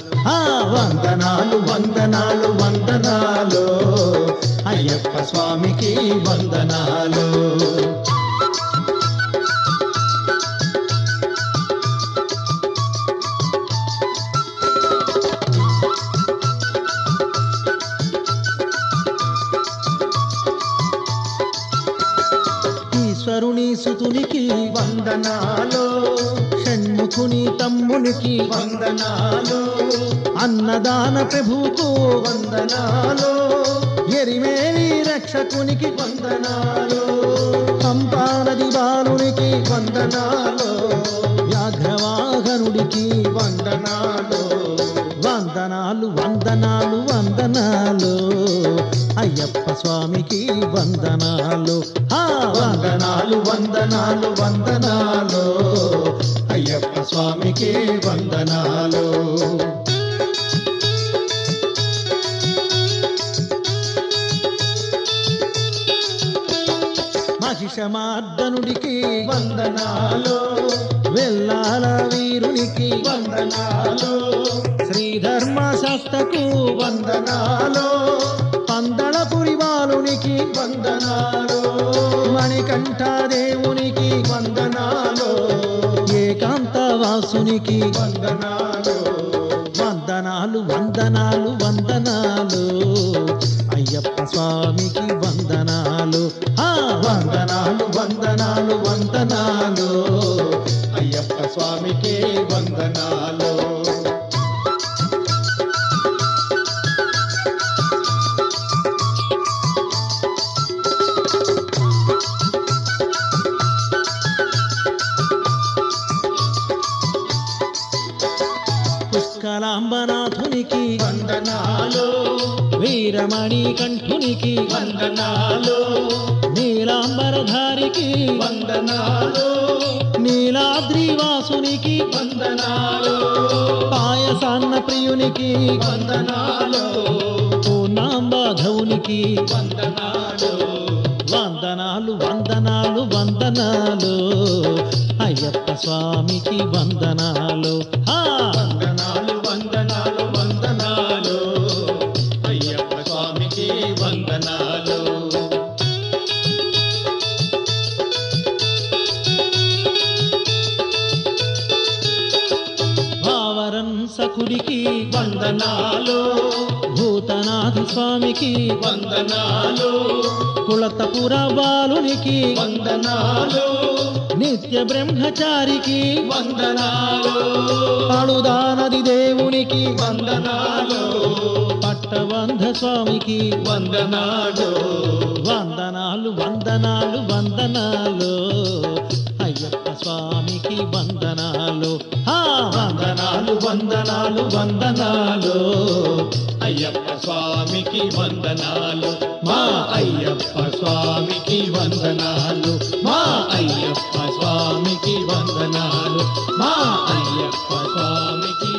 ఆ వందనాలు వందనాలు వందనాలు అయ్యప్ప స్వామికి వందనాలు ఈశ్వరుని సుతునికి వందనాలు షణ్ముఖుని తమ్మునికి వందనాలు అన్నదాన ప్రభువుకు వందనాలు ఎరిమేలి రక్షకునికి వందనాలు పంపానది బాలునికి వందనాలు వ్యాఘ్రవాహనుడికి వందనాలు వందనాలు వందనాలు వందనాలు అయ్యప్ప స్వామికి వందనాలు ఆ వందనాలు వందనాలు వందనాలు అయ్యప్ప స్వామికి వందనాలు మహిషమార్దనుడికి వందనాలు వెల్లాల వీరునికి వందనాలు శ్రీధర్మ శాస్త్రకు వందనాలు పందళపురి బాలునికి వందనాలు మణికంఠ దేవునికి వందనాలు ఏకాంతవాసునికి వందనాలు వందనాలు వందనాలు వందనాలు అయ్యప్ప స్వామికి వందనాలు ఆ వందనాలు వందనాలు వందనాలు అయ్యప్ప స్వామికి వందనాలు పుష్కలాంబనాథునికి వందనాలు వీరమణి కంఠునికి వందనాలు నీలాంబరధారికి వందనాలు నీలాద్రివాసునికి వందనాలు పాయసాన్న ప్రియునికి వందనాలు పూర్ణాంబాధవునికి వందనాలు వందనాలు వందనాలు వందనాలు అయ్యప్ప స్వామికి వందనాలు ఆ వందనాలు వందనాలు వందనాలు అయ్యప్ప స్వామికి వందనాలు భావరం సఖుడికి వందనాలు భూతనాథి స్వామికి వందనాలు కులతపుర బాలునికి వందనాలు నిత్య బ్రహ్మచారికి వందనాలు పడుదానది దేవునికి వందనాలు పట్టబంధ స్వామికి వందనాలు వందనాలు వందనాలు వందనాలు అయ్యప్ప స్వామికి వందనాలు ఆ వందనాలు వందనాలు వందనాలు అయ్యప్ప స్వామికి వందనాలు మా అయ్యప్ప స్వామికి వందనాలు మా అయ్యప్ప స్వామికి వందనాలు మా అయ్యప్ప స్వామికి